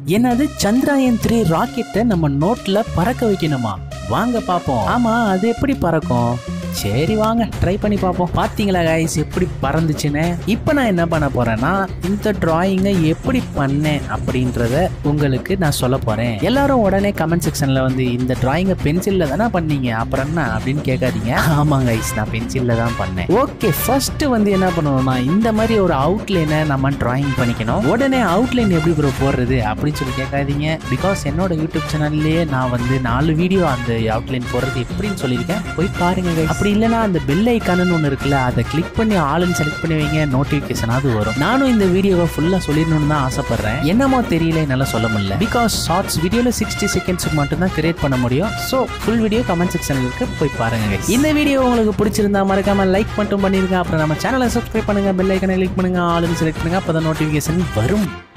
என்னது சந்திராயன் த்ரீ ராக்கெட்டை நம்ம நோட்ல பறக்க வைக்கணுமா வாங்க பாப்போம் ஆமா அது எப்படி பறக்கும் சரி வாங்க ட்ரை பண்ணி பார்ப்போம் பாத்தீங்களா கைஸ் எப்படி பறந்துச்சுன்னு இப்போ நான் என்ன பண்ண போறேன்னா இந்த டிராயிங்கை எப்படி பண்ணேன் அப்படின்றத உங்களுக்கு நான் சொல்ல போறேன் எல்லாரும் உடனே கமெண்ட் செக்ஷன்ல வந்து இந்த டிராயிங்கை பென்சில்ல தானே பண்ணீங்க அப்புறம் என்ன அப்படின்னு கேட்காதீங்க ஆமாங்க கைஸ் நான் பென்சில்ல தான் பண்ணேன் ஓகே ஃபர்ஸ்ட் வந்து என்ன பண்ணணும்னா இந்த மாதிரி ஒரு அவுட்லைனை நம்ம டிராயிங் பண்ணிக்கணும் உடனே அவுட்லைன் எப்படி ப்ரோ போடுறது அப்படின்னு சொல்லி கேட்காதீங்க பிகாஸ் என்னோட யூடியூப் சேனல்லையே நான் வந்து நாலு வீடியோ அந்த அவுட்லைன் போடுறது எப்படின்னு சொல்லியிருக்கேன் போய் பாருங்க guys. அப்படி இல்லைன்னா அந்த பெல் ஐக்கானு ஒன்று இருக்குல்ல அதை கிளிக் பண்ணி ஆளுன்னு செலக்ட் பண்ணி வைங்க நோட்டிஃபிகேஷனாவது வரும் நானும் இந்த வீடியோவை ஃபுல்லாக சொல்லிடணும்னு தான் ஆசைப்படுறேன் என்னமோ தெரியல என்னால் சொல்ல முடியல பிகாஸ் ஷார்ட்ஸ் வீடியோவில் சிக்ஸ்டி செகண்ட்ஸ்க்கு மட்டும் தான் கிரியேட் பண்ண முடியும் ஸோ ஃபுல் வீடியோ கமெண்ட் செக்ஷனில் இருக்கு போய் பாருங்க guys. இந்த வீடியோ உங்களுக்கு பிடிச்சிருந்தா மறக்காம லைக் மட்டும் பண்ணிருங்க அப்புறம் நம்ம சேனலை சப்ஸ்கிரைப் பண்ணுங்க பெல் ஐக்கனை கிளிக் பண்ணுங்க ஆளுன்னு செலக்ட் பண்ணுங்க அப்போ தான் நோட்டிஃபிகேஷன் வரும்